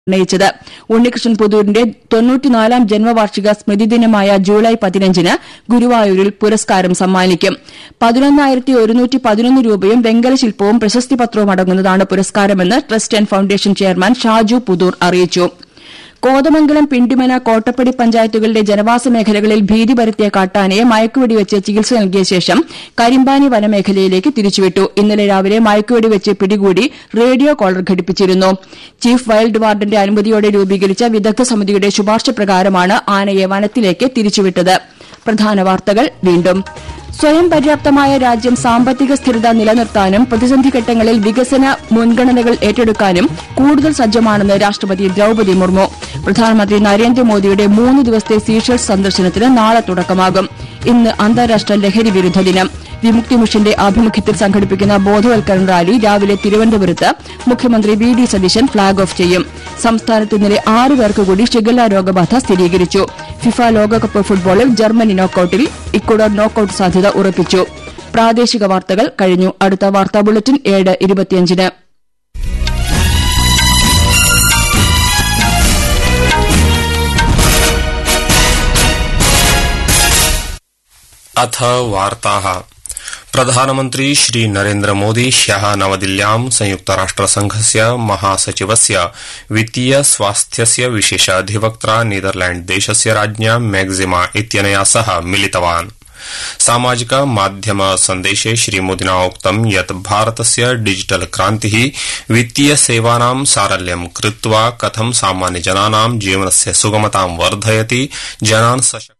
നിർണയിച്ചത് ഉണ്ണികൃഷ്ണൻ പുതൂരിന്റെ തൊണ്ണൂറ്റിനാലാം ജന്മവാർഷിക സ്മൃതിദിനമായ ജൂലൈ പതിനഞ്ചിന് ഗുരുവായൂരിൽ പുരസ്കാരം സമ്മാനിക്കും പതിനൊന്നായിരത്തി ഒരുന്നൂറ്റി പതിനൊന്ന് രൂപയും വെങ്കല ശില്പവും പ്രശസ്തിപത്രവും അടങ്ങുന്നതാണ് പുരസ്കാരമെന്ന് trust and foundation chairman Shaju Puthur അറിയിച്ചു കോതമംഗലം പിണ്ടിമന കോട്ടപ്പടി പഞ്ചായത്തുകളിലെ ജനവാസ മേഖലകളിൽ ഭീതി പരത്തിയ കാട്ടാനയെ മയക്കുവെടിവെച്ച് ചികിത്സ നൽകിയ ശേഷം കരിമ്പാനി വനമേഖലയിലേക്ക് തിരിച്ചുവിട്ടു ഇന്നലെ രാവിലെ മയക്കുവെടിവെച്ച് പിടികൂടി റേഡിയോ കോളർ ഘടിപ്പിച്ചിരുന്നു ചീഫ് വൈൽഡ് വാർഡന്റെ അനുമതിയോടെ രൂപീകരിച്ച വിദഗ്ധ സമിതിയുടെ ശുപാർശ പ്രകാരമാണ് ആനയെ വനത്തിലേക്ക് തിരിച്ചുവിട്ടത് പ്രധാന വാർത്തകൾ വീണ്ടും സ്വയം പര്യാപ്തമായ രാജ്യം സാമ്പത്തിക സ്ഥിരത നിലനിർത്താനും പ്രതിസന്ധി ഘട്ടങ്ങളിൽ വികസന മുൻഗണനകൾ ഏറ്റെടുക്കാനും കൂടുതൽ സജ്ജമാണെന്ന് രാഷ്ട്രപതി ദ്രൌപതി മുർമു പ്രധാനമന്ത്രി നരേന്ദ്രമോദിയുടെ മൂന്ന് ദിവസത്തെ സീഷൽസ് സന്ദർശനത്തിന് നാളെ തുടക്കമാകും ഇന്ന് അന്താരാഷ്ട്ര ലഹരി വിരുദ്ധ ദിനം വിമുക്തി മിഷന്റെ ആഭിമുഖ്യത്തിൽ സംഘടിപ്പിക്കുന്ന ബോധവൽക്കരണ റാലി രാവിലെ തിരുവനന്തപുരത്ത് മുഖ്യമന്ത്രി V D Satheesan flag off ചെയ്യും സംസ്ഥാനത്ത് ഇന്നലെ ആറ് പേർക്ക് കൂടി ഷിഗല്ല രോഗബാധ സ്ഥിരീകരിച്ചു ഫിഫ ലോകകപ്പ് ഫുട്ബോളിൽ ജർമ്മനി നോക്കൌട്ടിൽ ഇക്വഡോർ നോക്കൌട്ട് സാധ്യത ഉറപ്പിച്ചു പ്രാദേശിക വാർത്തകൾ കഴിഞ്ഞു അടുത്ത വാർത്താ ബുള്ളറ്റിൻ ഏഴ് ഇരുപത്തിയഞ്ചിന് अथ वार्ताः प्रधानमन्त्री श्रीनरेन्द्रमोदी ह्यः नवदिल्ल्यां संयुक्तराष्ट्रसंघस्य महासचिवस्य वित्तीय स्वास्थ्यस्य विशेषाधिवक्त्रा नीदरलैण्डदेशस्य राज्ञा मैग्जिमा इत्यनया सह मिलितवान् सामाजिक माध्यम सन्देशे श्रीमोदिना उक्तं यत् भारतस्य डिजिटल क्रान्ति वित्तीय सेवानां सारल्यं कृत्वा कथं सामान्यजनानां जीवनस्य सुगमतां वर्धयति जनान् सशक्त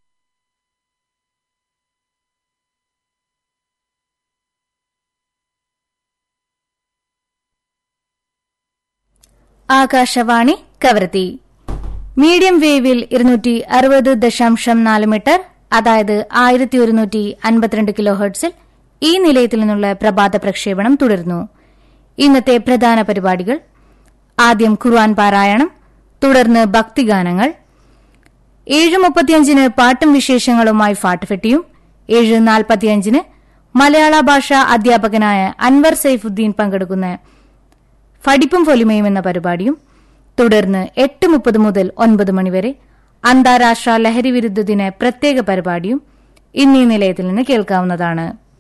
ആകാശവാണി കവരത്തി മീഡിയം വേവിൽ ഇരുന്നൂറ്റി അറുപത് ദശാംശം നാല് മീറ്റർ അതായത് ആയിരത്തി ഒരുന്നൂറ്റി അൻപത്തിരണ്ട് കിലോ ഹെർട്സിൽ ഈ നിലയത്തിൽ നിന്നുള്ള പ്രഭാത പ്രക്ഷേപണം തുടരുന്നു ഇന്നത്തെ പ്രധാന പരിപാടികൾ ആദ്യം ഖുർആൻ പാരായണം തുടർന്ന് ഭക്തിഗാനങ്ങൾ ഏഴ് മുപ്പത്തിയഞ്ചിന് പാട്ടും വിശേഷങ്ങളുമായി ഫാട്ടുഫെട്ടിയും ഏഴ് നാൽപ്പത്തിയഞ്ചിന് മലയാള ഭാഷാ അധ്യാപകനായ അൻവർ സൈഫുദ്ദീൻ പങ്കെടുക്കുന്ന ഫടിപ്പും പൊലിമയും എന്ന പരിപാടിയും തുടർന്ന് എട്ട് മുപ്പത് മുതൽ ഒൻപത് മണിവരെ അന്താരാഷ്ട്ര ലഹരി വിരുദ്ധ ദിന പ്രത്യേക പരിപാടിയും ഇന്നീ നിലയത്തിൽ നിന്ന് കേൾക്കാവുന്നതാണ്